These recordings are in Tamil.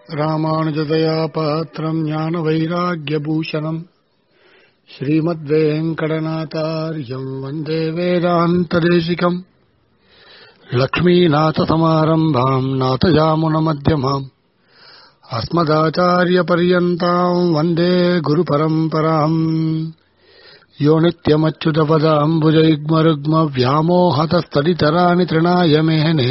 ராமானுஜதயா பாத்திரம் ஞான வைராகியபூஷணம் ஸ்ரீமத்வேங்கடநாதாரியம் வந்தே வேதாந்ததேசிகம் லக்ஷ்மீநாதசமாரம்பாம் நாதயாமுனமத்தியமாம் अस्मदाचार्यपर्यन्ताम् वन्दे गुरुपरम्पराम् यो नित्यमच्युतपदाम्बुजयुग्मरुग्मव्यामोहतस्तडितराणि तृणाय मेहने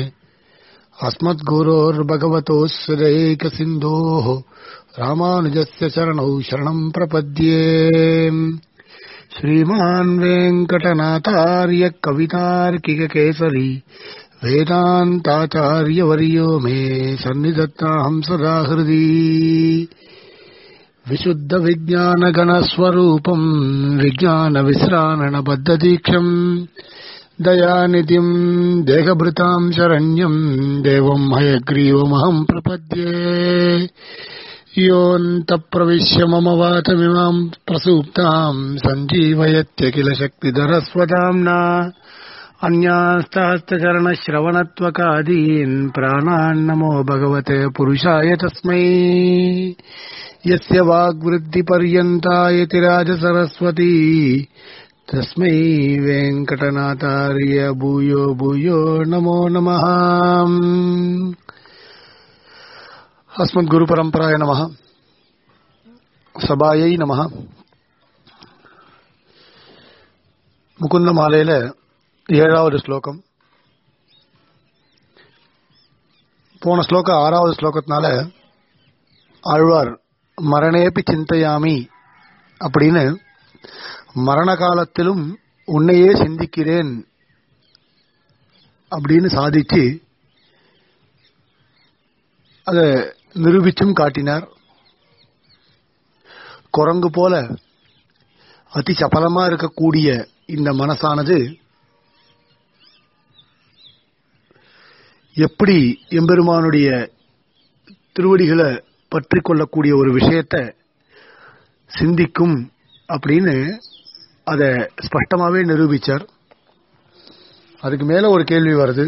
अस्मद्गुरोर्भगवतोऽस्य दैकसिन्धोः रामानुजस्य चरणौ शरणम् प्रपद्ये श्रीमान् वेङ्कटनाथार्य कवितार्किककेसरी वेदान्ताचार्यवर्यो मे सन्निधत्ताहम् सदा हृदि विशुद्धविज्ञानगणस्वरूपम् विज्ञानविश्राणबद्धदीक्षम् दयानिधिम् देहभृताम् शरण्यम् देवम् हयग्रीवमहम् प्रपद्ये योऽन्तप्रविश्य मम वातमिमाम् प्रसूप्ताम् सञ्जीवयत्य किल शक्तिधरस्वदाम्ना अन्यास्तहस्तचरणश्रवणत्वकादीन् प्राणान्नमो भगवते पुरुषाय तस्मै यस्य वाग्वृद्धिपर्यन्तायति राजसरस्वती तस्मै वेङ्कटनाथार्य भूयो भूयो नमो नमः अस्मद्गुरुपरम्पराय नमः சபாயை நம முகுந்த மாலையில ஏழாவது ஸ்லோகம் போன ஸ்லோகம் ஆறாவது ஸ்லோகத்தினால ஆழ்வார் மரணேபி சிந்தையாமி அப்படின்னு மரண காலத்திலும் உன்னையே சிந்திக்கிறேன் அப்படின்னு சாதிச்சு அதை நிரூபிச்சும் காட்டினார் குரங்கு போல அதி சபலமா இருக்கக்கூடிய இந்த மனசானது எப்படி எம்பெருமானுடைய திருவடிகளை பற்றி கொள்ளக்கூடிய ஒரு விஷயத்தை சிந்திக்கும் அப்படின்னு அதை ஸ்பஷ்டமாவே நிரூபிச்சார் அதுக்கு மேல ஒரு கேள்வி வருது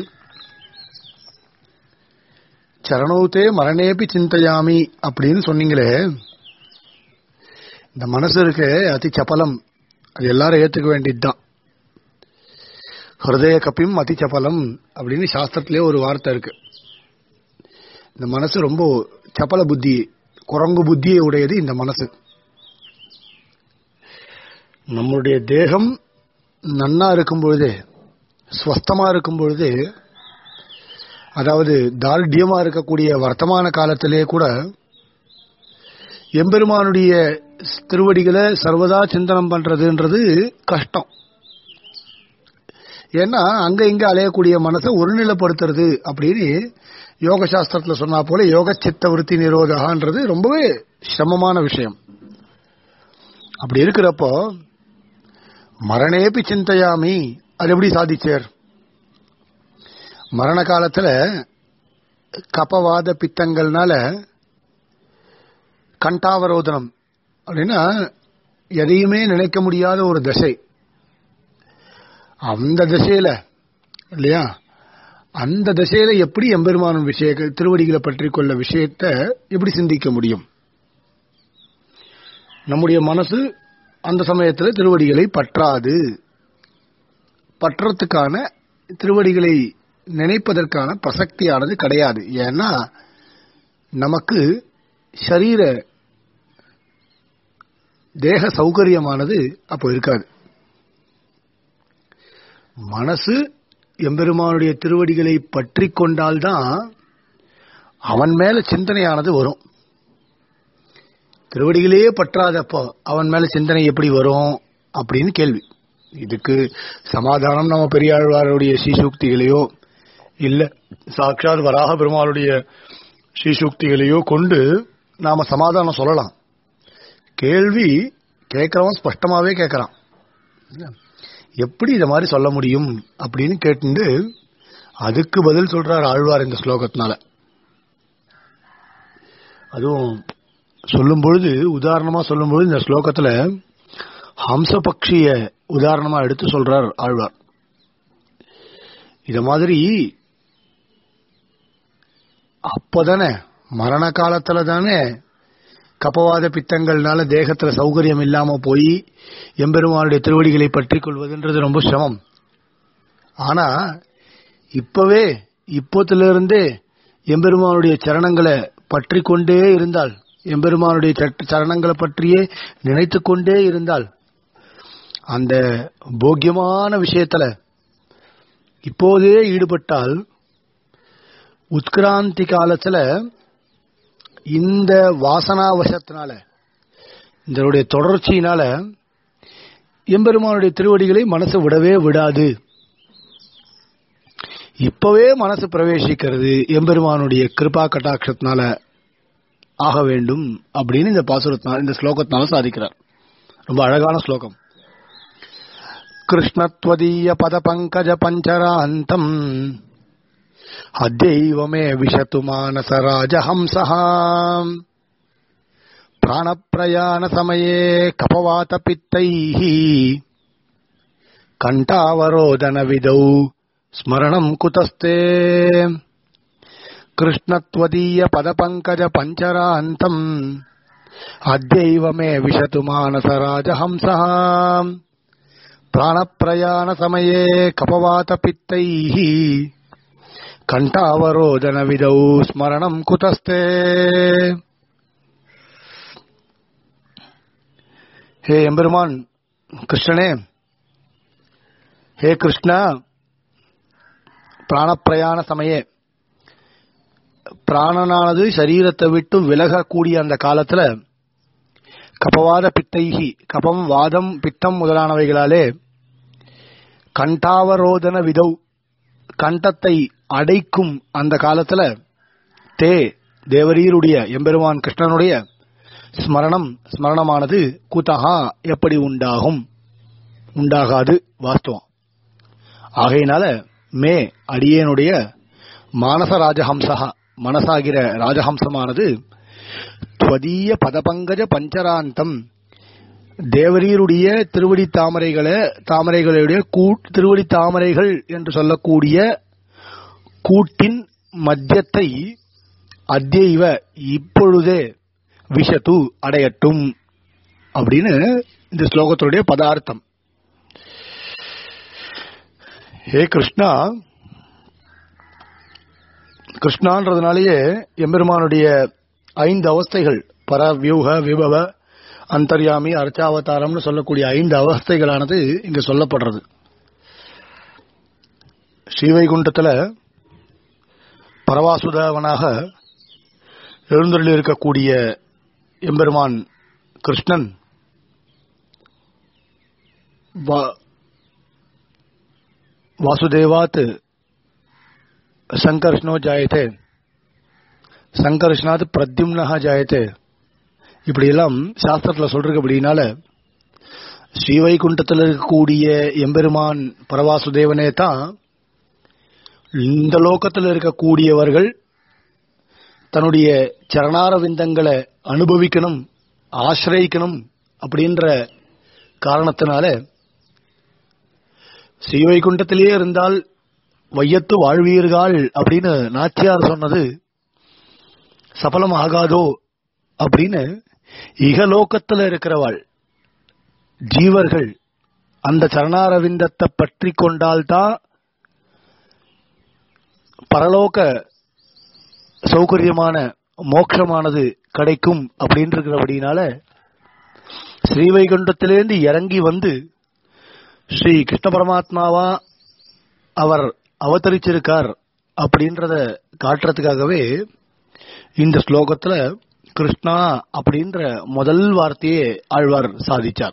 சரணௌத்தே மரணேபி சிந்தையாமி அப்படின்னு சொன்னீங்களே இந்த மனசு இருக்கு அதி சபலம் அது எல்லாரும் ஏத்துக்க வேண்டியதுதான் ஹிருதய கப்பியும் அதி சபலம் அப்படின்னு சாஸ்திரத்திலே ஒரு வார்த்தை இருக்கு இந்த மனசு ரொம்ப சபல புத்தி குரங்கு புத்தியை உடையது இந்த மனசு நம்மளுடைய தேகம் நன்னா இருக்கும் பொழுது ஸ்வஸ்தமா இருக்கும் பொழுது அதாவது தார்டியமா இருக்கக்கூடிய வர்த்தமான காலத்திலே கூட எம்பெருமானுடைய திருவடிகளை சர்வதா சிந்தனம் பண்றதுன்றது கஷ்டம் ஏன்னா அங்க இங்க அலையக்கூடிய மனசை ஒருநிலைப்படுத்துறது அப்படின்னு யோக சாஸ்திரத்துல சொன்னா போல யோக சித்த விருத்தி நிரோதகான்றது ரொம்பவே சிரமமான விஷயம் அப்படி இருக்கிறப்போ மரணேபி சிந்தையாமி அது எப்படி சாதிச்சார் மரண காலத்துல கபவாத பித்தங்கள்னால கண்டாவரோதனம் அப்படின்னா எதையுமே நினைக்க முடியாத ஒரு தசை அந்த திசையில இல்லையா அந்த திசையில எப்படி எம்பெருமானும் விஷய திருவடிகளை பற்றி கொள்ள விஷயத்த எப்படி சிந்திக்க முடியும் நம்முடைய மனசு அந்த சமயத்துல திருவடிகளை பற்றாது பற்றத்துக்கான திருவடிகளை நினைப்பதற்கான பிரசக்தியானது கிடையாது ஏன்னா நமக்கு சரீர தேக சௌகரியமானது அப்போ இருக்காது மனசு எம்பெருமானுடைய திருவடிகளை பற்றி கொண்டால்தான் அவன் மேல சிந்தனையானது வரும் திருவடிகளையே பற்றாதப்போ அவன் மேல சிந்தனை எப்படி வரும் அப்படின்னு கேள்வி இதுக்கு சமாதானம் நம்ம பெரியாழ்வாருடைய ஸ்ரீசூக்திகளையோ இல்ல சாட்சாத் வராக பெருமாளுடைய ஸ்ரீசூக்திகளையோ கொண்டு நாம சமாதானம் சொல்லலாம் கேள்வி கேட்கறவன் ஸ்பஷ்டமாவே கேட்கறான் எப்படி இத மாதிரி சொல்ல முடியும் அப்படின்னு கேட்டு அதுக்கு பதில் சொல்றார் ஆழ்வார் இந்த ஸ்லோகத்தினால அதுவும் சொல்லும் பொழுது உதாரணமா சொல்லும் பொழுது இந்த ஸ்லோகத்துல ஹம்ச பக்ஷிய உதாரணமா எடுத்து சொல்றார் ஆழ்வார் இத மாதிரி அப்பதானே மரண காலத்துல தானே கபவாத பித்தங்கள்னால தேகத்துல சௌகரியம் இல்லாம போய் எம்பெருமானுடைய திருவடிகளை பற்றி கொள்வதுன்றது ரொம்ப சிரமம் ஆனா இப்பவே இப்போத்திலிருந்தே எம்பெருமானுடைய சரணங்களை பற்றி கொண்டே இருந்தால் எம்பெருமானுடைய சட்ட- சரணங்களை பற்றியே நினைத்து கொண்டே இருந்தால் அந்த போக்கியமான விஷயத்துல இப்போதே ஈடுபட்டால் உத்கிராந்தி காலத்துல இந்த வாசனாவசத்தினால இதனுடைய தொடர்ச்சியினால எம்பெருமானுடைய திருவடிகளை மனசு விடவே விடாது இப்பவே மனசு பிரவேசிக்கிறது எம்பெருமானுடைய கிருபா கட்டாட்சத்தினால ஆக வேண்டும் அப்படின்னு இந்த பாசுரத்தினால இந்த ஸ்லோகத்தினால சாதிக்கிறார் ரொம்ப அழகான ஸ்லோகம் கிருஷ்ணத்வதீய பத பங்கஜ பஞ்சராந்தம் அத்யைவ மே விஷது மானச ராஜஹம்சः பிராணப்பிரயாண சமயே கபவாத பித்தைः கண்டாவரோதன விதௌ ஸ்மரணம் குதஸ்தே கிருஷ்ணத்வதீய பத பங்கஜ பஞ்சராந்தம் அத்யைவ மே விஷது மானச ராஜஹம்சः பிராணப்பிரயாண சமயே கபவாத பித்தைः கண்டாவரோதன விதௌ ஸ்மரணம் குதஸ்தே ஹே எம்பெருமான் கிருஷ்ணனே ஹே கிருஷ்ணா பிராணப்பிரயாண சமயே பிராணனானது சரீரத்தை விட்டு விலகக்கூடிய அந்த காலத்துல கபவாத பித்தைகி கபம் வாதம் பித்தம் முதலானவைகளாலே கண்டாவரோதன விதௌ கண்டத்தை அடைக்கும் அந்த காலத்துல தே தேவரீருடைய எம்பெருமான் கிருஷ்ணனுடைய ஸ்மரணம் ஸ்மரணமானது குதஹா எப்படி உண்டாகும் உண்டாகாது வாஸ்தவம் ஆகையினால மே அடியேனுடைய மானச ராஜஹம்சா மனசாகிற ராஜஹம்சமானது துவதீய பதபங்கஜ பஞ்சராந்தம் தேவரீருடைய திருவடி தாமரைகளை தாமரைகளுடைய கூ- திருவடி தாமரைகள் என்று சொல்லக்கூடிய கூட்டின் மத்தியத்தை அத்யைவ இப்பொழுதே விஷது அடையட்டும் அப்படின்னு இந்த ஸ்லோகத்துடைய பதார்த்தம் ஹே கிருஷ்ணா கிருஷ்ணான்றதுனாலேயே எம்பெருமானுடைய ஐந்து அவஸ்தைகள் பர வியூக விபவ அந்தர்யாமி அர்ச்சாவதாரம்னு சொல்லக்கூடிய ஐந்து அவஸ்தைகளானது இங்க சொல்லப்படுறது ஸ்ரீவைகுண்டத்துல பரவாசுதவனாக எழுந்தருளி இருக்கக்கூடிய எம்பெருமான் கிருஷ்ணன் வா- வாசுதேவாத் சங்கர்ஷ்ணோ ஜாயத்தே சங்கர்ஷ்ணாத் பிரத்யும்னஹா ஜாயத்தே இப்படியெல்லாம் சாஸ்திரத்துல சொல்றது அப்படின்னால ஸ்ரீவைகுண்டத்தில் இருக்கக்கூடிய எம்பெருமான் பரவாசுதேவனே தான் இந்த லோகத்தில் இருக்கக்கூடியவர்கள் தன்னுடைய சரணார விந்தங்களை அனுபவிக்கணும் ஆசிரயிக்கணும் அப்படின்ற காரணத்தினால ஸ்ரீவைகுண்டத்திலேயே இருந்தால் வையத்து வாழ்வீர்கள் அப்படின்னு நாச்சியார் சொன்னது சபலம் ஆகாதோ அப்படின்னு இகலோகத்துல இருக்கிறவாள் ஜீவர்கள் அந்த சரணாரவிந்தத்தை பற்றி கொண்டால்தான் பரலோக சௌகரியமான மோட்சமானது கிடைக்கும் அப்படின்னு இருக்கிறபடினால ஸ்ரீவைகுண்டத்திலேருந்து இறங்கி வந்து ஸ்ரீ கிருஷ்ண பரமாத்மாவா அவர் அவதரிச்சிருக்கார் அப்படின்றத காட்டுறதுக்காகவே இந்த ஸ்லோகத்துல கிருஷ்ணா அப்படின்ற முதல் வார்த்தையே ஆழ்வார் சாதிச்சார்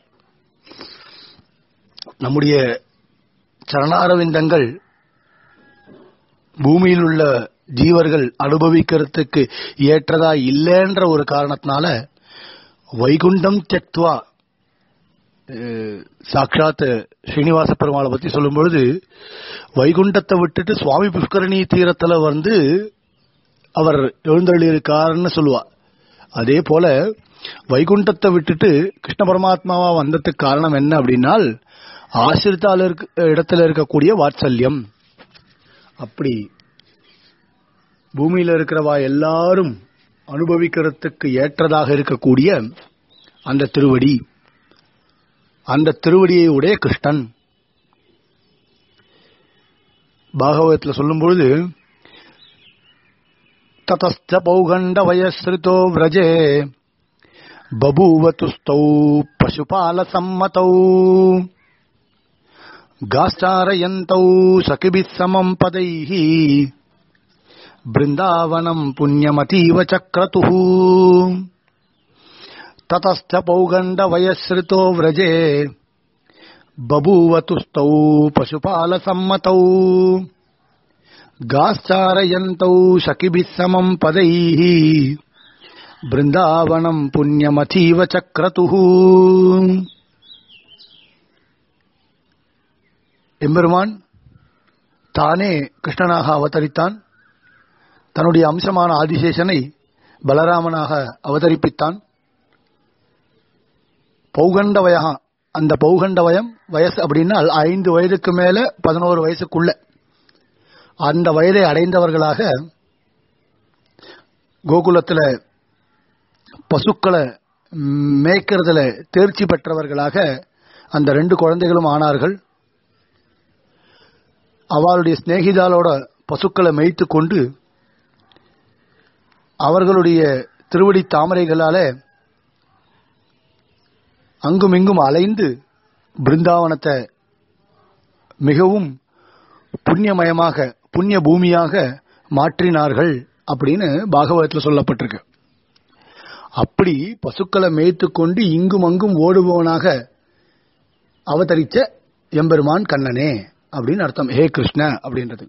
நம்முடைய சரணாரவிந்தங்கள் பூமியில் உள்ள ஜீவர்கள் அனுபவிக்கிறதுக்கு ஏற்றதா இல்லைன்ற ஒரு காரணத்தினால வைகுண்டம் தெக்துவா அஹ், சாக்ஷாத் ஸ்ரீனிவாச பெருமாளை பத்தி சொல்லும் பொழுது வைகுண்டத்தை விட்டுட்டு சுவாமி புஷ்கரணி தீரத்துல வந்து அவர் எழுந்தள்ளி இருக்காருன்னு சொல்லுவா அதே போல வைகுண்டத்தை விட்டுட்டு கிருஷ்ண பரமாத்மாவா வந்ததுக்கு காரணம் என்ன அப்படின்னால் ஆசிரித்தால இருக்க இடத்துல இருக்கக்கூடிய வாத்சல்யம் அப்படி பூமியில இருக்கிறவா எல்லாரும் அனுபவிக்கிறதுக்கு ஏற்றதாக இருக்கக்கூடிய அந்த திருவடி அந்த திருவடியை உடைய கிருஷ்ணன் பாகவதத்தில் சொல்லும்பொழுது ததஸ்த பௌகண்ட வயஸ்ருதோ விரஜே பபூவதுஸ்தௌ பசுபால சம்மதௌ गाश्चारयन्तौ सखिभिः समम् पदैः बृन्दावनम् पुण्यमतीव चक्रतुः ततश्च पौगण्डवयश्रितो व्रजे बभूवतुस्तौ पशुपालसम्मतौ गाश्चारयन्तौ सखिभिः समम् पदैः बृन्दावनम् पुण्यमतीव चक्रतुः எம்பெருமான் தானே கிருஷ்ணனாக அவதரித்தான் தன்னுடைய அம்சமான ஆதிசேஷனை பலராமனாக அவதரிப்பித்தான் பௌகண்டவயா அந்த பௌகண்டவயம் வயசு அப்படின்னா ஐந்து வயதுக்கு மேல பதினோரு வயசுக்குள்ள அந்த வயதை அடைந்தவர்களாக கோகுலத்துல பசுக்களை மேய்க்கிறதுல தேர்ச்சி பெற்றவர்களாக அந்த ரெண்டு குழந்தைகளும் ஆனார்கள் அவளுடைய சிநேகிதாலோட பசுக்களை மேய்த்து கொண்டு அவர்களுடைய திருவடி தாமரைகளால அங்கும் இங்கும் அலைந்து பிருந்தாவனத்தை மிகவும் புண்ணியமயமாக புண்ணிய பூமியாக மாற்றினார்கள் அப்படின்னு பாகவதத்தில் சொல்லப்பட்டிருக்கு அப்படி பசுக்களை மேய்த்து கொண்டு இங்கும் அங்கும் ஓடுபவனாக அவதரித்த எம்பெருமான் கண்ணனே அப்படின்னு அர்த்தம் ஹே கிருஷ்ண அப்படின்றது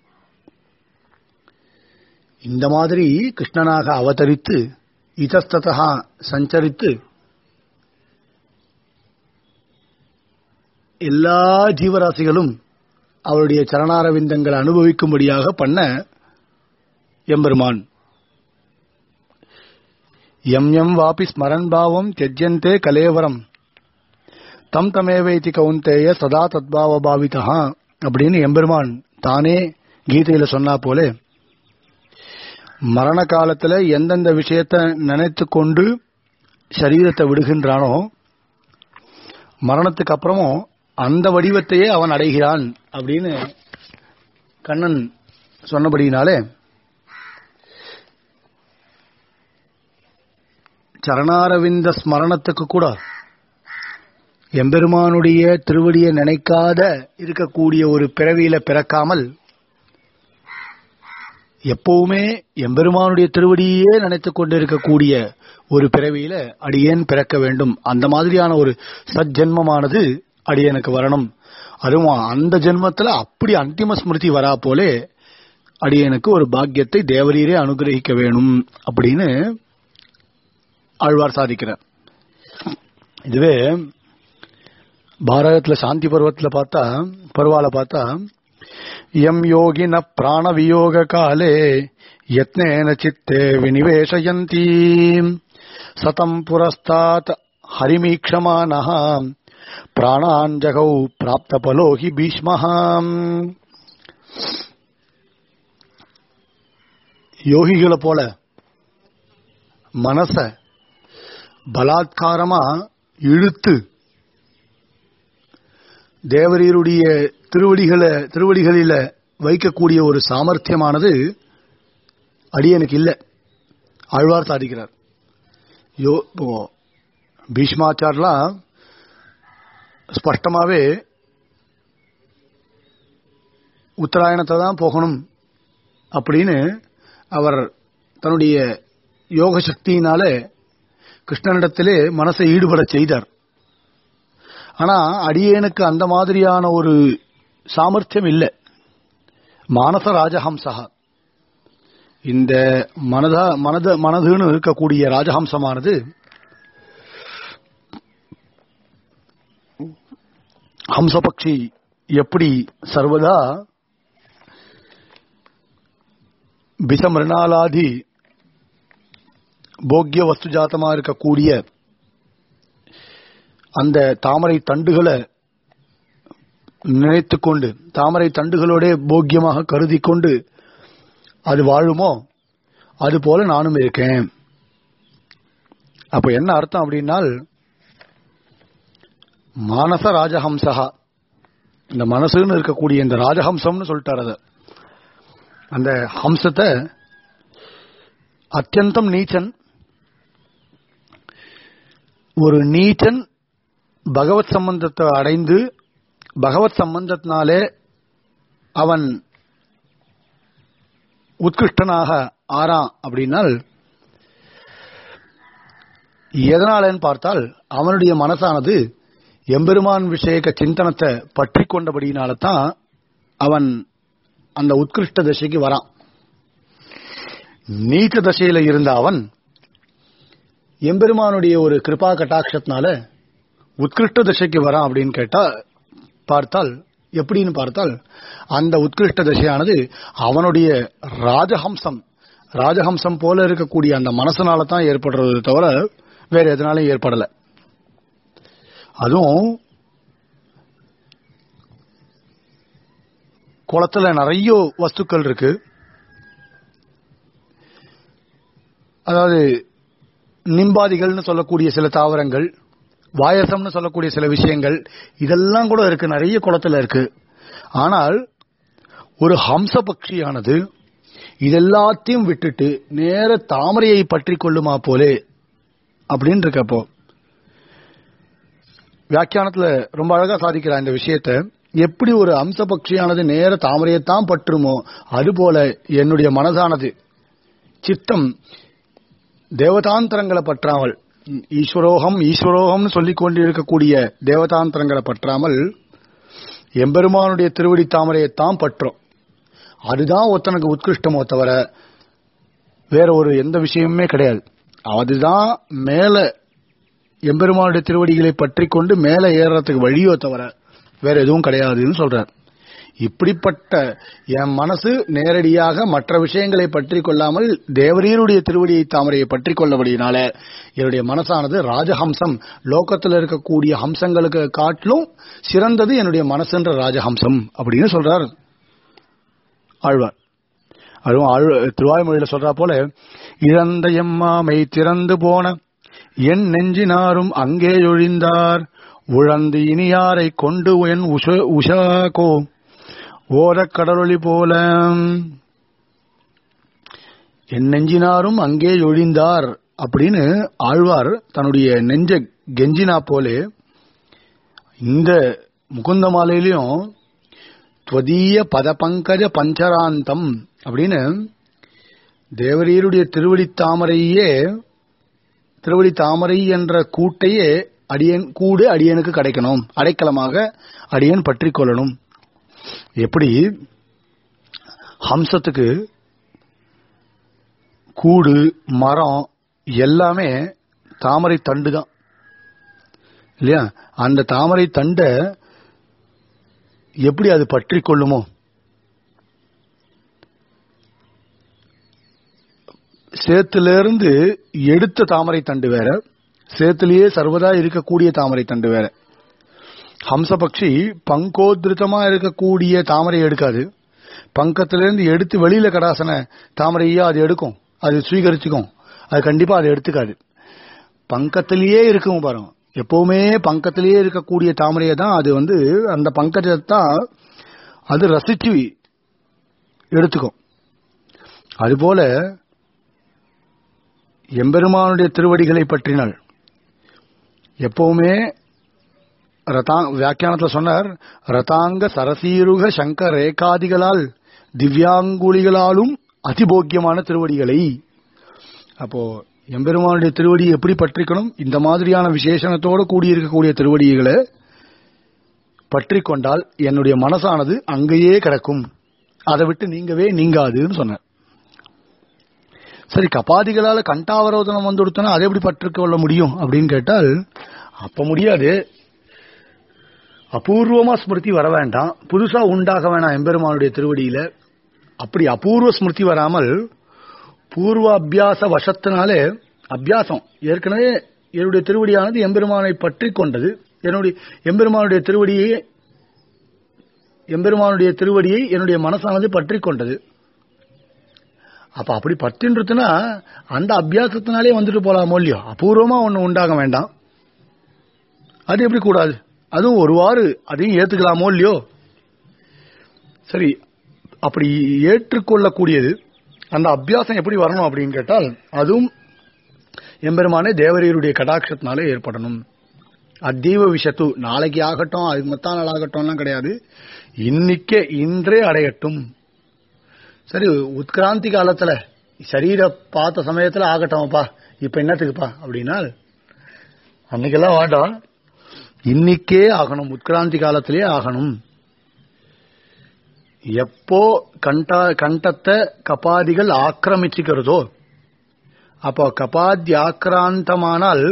இந்த மாதிரி கிருஷ்ணனாக அவதரித்து இதஸ்ததா சஞ்சரித்து எல்லா ஜீவராசிகளும் அவருடைய சரணாரவிந்தங்களை அனுபவிக்கும்படியாக பண்ண எம்பெருமான் எம் எம் வாபி ஸ்மரன் பாவம் தியஜ்யந்தே கலேவரம் தம் தமேவைத்தி கவுந்தேய சதா தத்பாவ பாவிதா அப்படின்னு எம்பெருமான் தானே கீதையில சொன்னா போல மரண காலத்துல எந்தெந்த விஷயத்த நினைத்து கொண்டு சரீரத்தை விடுகின்றானோ மரணத்துக்கு அப்புறமும் அந்த வடிவத்தையே அவன் அடைகிறான் அப்படின்னு கண்ணன் சொன்னபடினாலே சரணாரவிந்த ஸ்மரணத்துக்கு கூட எம்பெருமானுடைய திருவடியை நினைக்காத இருக்கக்கூடிய ஒரு பிறவியில பிறக்காமல் எப்பவுமே எம்பெருமானுடைய திருவடியே நினைத்துக் கொண்டிருக்கக்கூடிய ஒரு பிறவியில அடியேன் பிறக்க வேண்டும் அந்த மாதிரியான ஒரு சஜ்ஜன்மமானது அடியனுக்கு வரணும் அதுவும் அந்த ஜென்மத்துல அப்படி அந்திம ஸ்மிருதி வரா போலே அடியனுக்கு ஒரு பாக்கியத்தை தேவரீரே அனுகிரகிக்க வேணும் அப்படின்னு ஆழ்வார் சாதிக்கிறார் இதுவே பாரதத்துல சாந்தி பருவத்துல பார்த்தா பருவால பார்த்தா எம் யோகின பிராண வியோக காலே யத்னேன சித்தே வினிவேஷயந்தி சதம் புரஸ்தாத் ஹரிமீக்ஷமானः பிராணான் ஜகௌ பிராப்த பலோஹி பீஷ்மஹாம் யோகிகளை போல மனச பலாத்காரமா இழுத்து தேவரீருடைய திருவடிகளை திருவடிகளில வைக்கக்கூடிய ஒரு சாமர்த்தியமானது அடியனுக்கு இல்லை ஆழ்வார் சாதிக்கிறார் யோ இப்போ பீஷ்மாச்சார்லாம் ஸ்பஷ்டமாவே உத்தராயணத்தை தான் போகணும் அப்படின்னு அவர் தன்னுடைய யோக சக்தியினால கிருஷ்ணனிடத்திலே மனசை ஈடுபட செய்தார் ஆனா அடியேனுக்கு அந்த மாதிரியான ஒரு சாமர்த்தியம் இல்லை மானச ராஜஹம்சா இந்த மனதா மனத மனதுன்னு இருக்கக்கூடிய ராஜஹம்சமானது ஹம்சபக்ஷி எப்படி சர்வதா பிசமிருணாலாதி போக்கிய வஸ்து ஜாத்தமா இருக்கக்கூடிய அந்த தாமரை தண்டுகளை நினைத்துக் கொண்டு தாமரை தண்டுகளோட போக்கியமாக கருதி கொண்டு அது வாழுமோ அது போல நானும் இருக்கேன் அப்ப என்ன அர்த்தம் அப்படின்னால் மானச ராஜஹம்சகா இந்த மனசுன்னு இருக்கக்கூடிய இந்த ராஜஹம்சம்னு சொல்லிட்டார் அத அந்த ஹம்சத்தை அத்தியந்தம் நீச்சன் ஒரு நீச்சன் பகவத் சம்பந்தத்தை அடைந்து பகவத் சம்பந்தத்தினாலே அவன் உத்கிருஷ்டனாக ஆறான் அப்படின்னால் எதனாலன்னு பார்த்தால் அவனுடைய மனசானது எம்பெருமான் விஷயக்க சிந்தனத்தை பற்றி கொண்டபடியினால தான் அவன் அந்த உத்கிருஷ்ட தசைக்கு வரான் நீச்ச தசையில இருந்த அவன் எம்பெருமானுடைய ஒரு கிருபா கட்டாட்சத்தினால உத்கிருஷ்ட தசைக்கு வரான் அப்படின்னு கேட்டா பார்த்தால் எப்படின்னு பார்த்தால் அந்த உத்கிருஷ்ட தசையானது அவனுடைய ராஜஹம்சம் ராஜஹம்சம் போல இருக்கக்கூடிய அந்த மனசனால தான் ஏற்படுறது தவிர வேற எதனாலும் ஏற்படல அதுவும் குளத்துல நிறைய வஸ்துக்கள் இருக்கு அதாவது நிம்பாதிகள்னு சொல்லக்கூடிய சில தாவரங்கள் வாயசம்னு சொல்லக்கூடிய சில விஷயங்கள் இதெல்லாம் கூட இருக்கு நிறைய குளத்துல இருக்கு ஆனால் ஒரு ஹம்ச பட்சியானது இதெல்லாத்தையும் விட்டுட்டு நேர தாமரையை பற்றி கொள்ளுமா போலே அப்படின்னு இருக்கப்போ வியாக்கியானத்துல ரொம்ப அழகா சாதிக்கிறா இந்த விஷயத்த எப்படி ஒரு அம்ச பட்சியானது நேர தாமரையத்தான் பற்றுமோ அதுபோல என்னுடைய மனதானது சித்தம் தேவதாந்திரங்களை பற்றாமல் ஈஸ்வரோகம் ஈஸ்வரோகம்னு சொல்லிக் கொண்டிருக்கக்கூடிய தேவதாந்திரங்களை பற்றாமல் எம்பெருமானுடைய திருவடி தாமரையைத்தான் பற்றும் அதுதான் ஒருத்தனுக்கு உத்கிருஷ்டமோ தவிர வேற ஒரு எந்த விஷயமுமே கிடையாது அதுதான் மேல எம்பெருமானுடைய திருவடிகளை பற்றி கொண்டு மேல ஏறுறதுக்கு வழியோ தவிர வேற எதுவும் கிடையாதுன்னு சொல்றார் இப்படிப்பட்ட என் மனசு நேரடியாக மற்ற விஷயங்களை பற்றி கொள்ளாமல் தேவரீருடைய திருவடியை தாமரையை பற்றி கொள்ளபடியினால என்னுடைய மனசானது ராஜஹம்சம் லோகத்தில் இருக்கக்கூடிய ஹம்சங்களுக்கு காட்டிலும் சிறந்தது என்னுடைய மனசுன்ற ராஜஹம்சம் அப்படின்னு சொல்றார் ஆழ்வார் அதுவும் ஆழ் திருவாய்மொழியில சொல்றா போல இறந்த எம்மாமை திறந்து போன என் நெஞ்சினாரும் அங்கே ஒழிந்தார் உழந்து இனியாரை கொண்டு என் உஷ உஷாகோ ஓரக் கடலொளி போல என் நெஞ்சினாரும் அங்கே ஒழிந்தார் அப்படின்னு ஆழ்வார் தன்னுடைய நெஞ்ச கெஞ்சினா போலே இந்த முகுந்த மாலையிலையும் துவதீய பத பங்கஜ பஞ்சராந்தம் அப்படின்னு தேவரீருடைய திருவடி தாமரையே திருவடி தாமரை என்ற கூட்டையே அடியன் கூடு அடியனுக்கு கிடைக்கணும் அடைக்கலமாக அடியன் பற்றி கொள்ளணும் எப்படி ஹம்சத்துக்கு கூடு மரம் எல்லாமே தாமரை தண்டு தான் இல்லையா அந்த தாமரை தண்டை எப்படி அது பற்றி கொள்ளுமோ சேத்திலிருந்து எடுத்த தாமரை தண்டு வேற சேத்திலேயே சர்வதா இருக்கக்கூடிய தாமரை தண்டு வேற ஹம்சபக்ஷி பங்கோதிருத்தமா இருக்கக்கூடிய தாமரை எடுக்காது பங்கத்திலிருந்து எடுத்து வெளியில கடாசன தாமரையா அது எடுக்கும் அது சுவீகரிச்சுக்கும் அது கண்டிப்பா அதை எடுத்துக்காது பங்கத்திலேயே இருக்கும் பாருங்க எப்பவுமே பங்கத்திலேயே இருக்கக்கூடிய தாமரையை தான் அது வந்து அந்த பங்கஜத்தான் அது ரசிச்சு எடுத்துக்கும் அதுபோல எம்பெருமானுடைய திருவடிகளை பற்றினால் எப்பவுமே ரதா வியாக்கியானத்தில் சொன்னார் ரதாங்க சரசீருக சங்க ரேகாதிகளால் திவ்யாங்குலிகளாலும் அதிபோக்கியமான திருவடிகளை அப்போ எம்பெருமானுடைய திருவடியை எப்படி பற்றிக்கணும் இந்த மாதிரியான விசேஷணத்தோடு கூடியிருக்கக்கூடிய திருவடிகளை பற்றி கொண்டால் என்னுடைய மனசானது அங்கேயே கிடக்கும் அதை விட்டு நீங்கவே நீங்காதுன்னு சொன்னார் சரி கபாதிகளால கண்டாவரோதனம் வந்து கொடுத்தனா அதை எப்படி பற்றுக்க கொள்ள முடியும் அப்படின்னு கேட்டால் அப்ப முடியாது அபூர்வமா ஸ்மிருதி வர வேண்டாம் புதுசா உண்டாக வேணாம் எம்பெருமானுடைய திருவடியில அப்படி அபூர்வ ஸ்மிருதி வராமல் பூர்வ அபியாச வசத்தினாலே அபியாசம் ஏற்கனவே என்னுடைய திருவடியானது எம்பெருமானை பற்றி கொண்டது என்னுடைய எம்பெருமானுடைய திருவடியை எம்பெருமானுடைய திருவடியை என்னுடைய மனசானது பற்றி கொண்டது அப்ப அப்படி பற்றுன்றதுன்னா அந்த அபியாசத்தினாலே வந்துட்டு போலாமோ இல்லையோ அபூர்வமா ஒண்ணு உண்டாக வேண்டாம் அது எப்படி கூடாது அதுவும் ஒருவாறு அதையும் ஏத்துக்கலாமோ இல்லையோ சரி அப்படி ஏற்றுக்கொள்ளக்கூடியது அந்த அபியாசம் எப்படி வரணும் அப்படின்னு கேட்டால் அதுவும் எம்பெருமானே தேவரீருடைய கடாட்சத்தினாலே ஏற்படணும் அத்தீவ விஷத்து நாளைக்கு ஆகட்டும் அது மத்தா நாள் ஆகட்டும்லாம் கிடையாது இன்னைக்கே இன்றே அடையட்டும் சரி உத்கிராந்தி காலத்துல சரீர பார்த்த சமயத்துல ஆகட்டும்ப்பா இப்ப என்னத்துக்குப்பா அப்படின்னா அன்னைக்கெல்லாம் வேண்டாம் இன்னைக்கே ஆகணும் உத்கிராந்தி காலத்திலே ஆகணும் எப்போ கண்டா கண்டத்தை கபாதிகள் ஆக்கிரமிச்சுக்கிறதோ அப்போ கபாதி ஆக்கிராந்தமானால்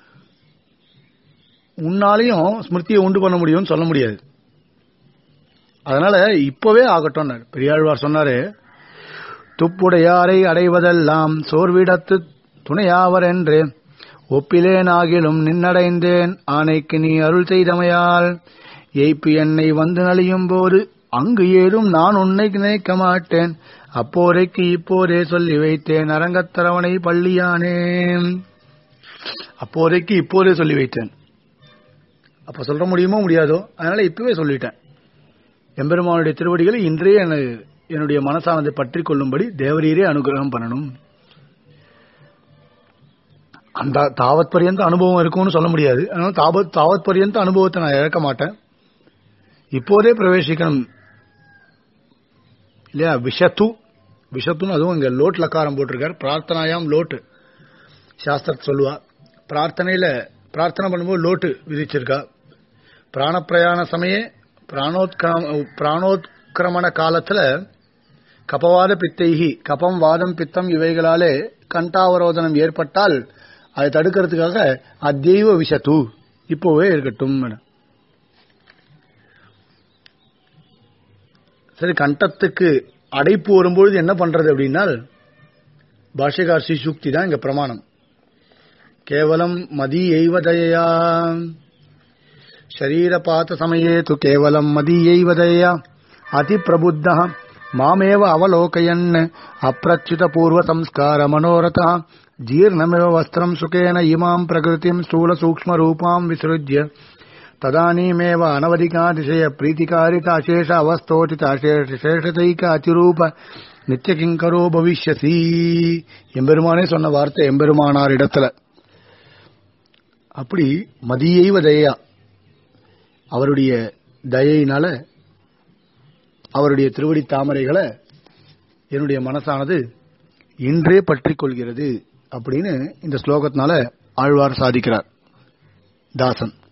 உன்னாலையும் ஸ்மிருதியை உண்டு பண்ண முடியும்னு சொல்ல முடியாது அதனால இப்பவே ஆகட்டும் பெரியாழ்வார் சொன்னாரு துப்புடையாரை அடைவதெல்லாம் சோர்விடத்து துணையாவர் என்று ஒப்பிலேனாகிலும் நின்னடைந்தேன் ஆனைக்கு நீ அருள் செய்தமையால் எய்ப்பு என்னை வந்து நலியும் போது அங்கு ஏதும் நான் உன்னை நினைக்க மாட்டேன் அப்போதைக்கு இப்போதே சொல்லி வைத்தேன் அரங்கத்தரவணை பள்ளியானே அப்போதைக்கு இப்போதே சொல்லி வைத்தேன் அப்ப சொல்ல முடியுமோ முடியாதோ அதனால இப்பவே சொல்லிட்டேன் எம்பெருமானுடைய திருவடிகளை இன்றே என- என்னுடைய மனசானதை பற்றி கொள்ளும்படி தேவரீரே அனுகிரகம் பண்ணணும் அந்த தாவத் பரியந்த அனுபவம் இருக்கும்னு சொல்ல முடியாது அதனால தாவத் தாவத் பரியந்த அனுபவத்தை நான் இழக்க மாட்டேன் இப்போதே பிரவேசிக்கணும் இல்லையா விஷத்து விஷத்துன்னு அதுவும் இங்க லோட் லக்காரம் போட்டிருக்கார் பிரார்த்தனாயாம் லோட்டு சாஸ்திரத்தை சொல்லுவா பிரார்த்தனையில பிரார்த்தனை பண்ணும்போது லோட்டு விதிச்சிருக்கா பிராணப்பிரயாண சமய பிராணோத்கிரம பிராணோத்கிரமண காலத்துல கபவாத பித்தைகி கபம் வாதம் பித்தம் இவைகளாலே கண்டாவரோதனம் ஏற்பட்டால் அதை தடுக்கிறதுக்காக அத்தெய்வ விஷத்து இப்போவே இருக்கட்டும் சரி கண்டத்துக்கு அடைப்பு வரும்பொழுது என்ன பண்றது அப்படின்னா பாஷ்யகார் ஸ்ரீசுக்தி தான் இங்க பிரமாணம் கேவலம் மதி எய்வதயா शरीरपात समये तु केवलं मदीयैव दयया अतिप्रबुद्धः मामेव अवलोकयन् अप्रच्युतपूर्वसंस्कारमनोरथः जीर्णमिव वस्त्रं सुखेन इमां प्रकृतिं स्थूलसूक्ष्मरूपां विसृज्य तदानीमेव अनवधिकातिशय प्रीतिकारिताशेष अवस्थोचिताशेष शेषतैक अतिरूप நித்தியகிங்கரோ பவிஷ்யசி எம்பெருமானே சொன்ன வார்த்தை எம்பெருமானார் இடத்துல அப்படி மதியைவ தயா அவருடைய தயையினால அவருடைய திருவடி தாமரைகளை என்னுடைய மனசானது இன்றே பற்றிக் கொள்கிறது அப்படின்னு இந்த ஸ்லோகத்தினால ஆழ்வார் சாதிக்கிறார் தாசன்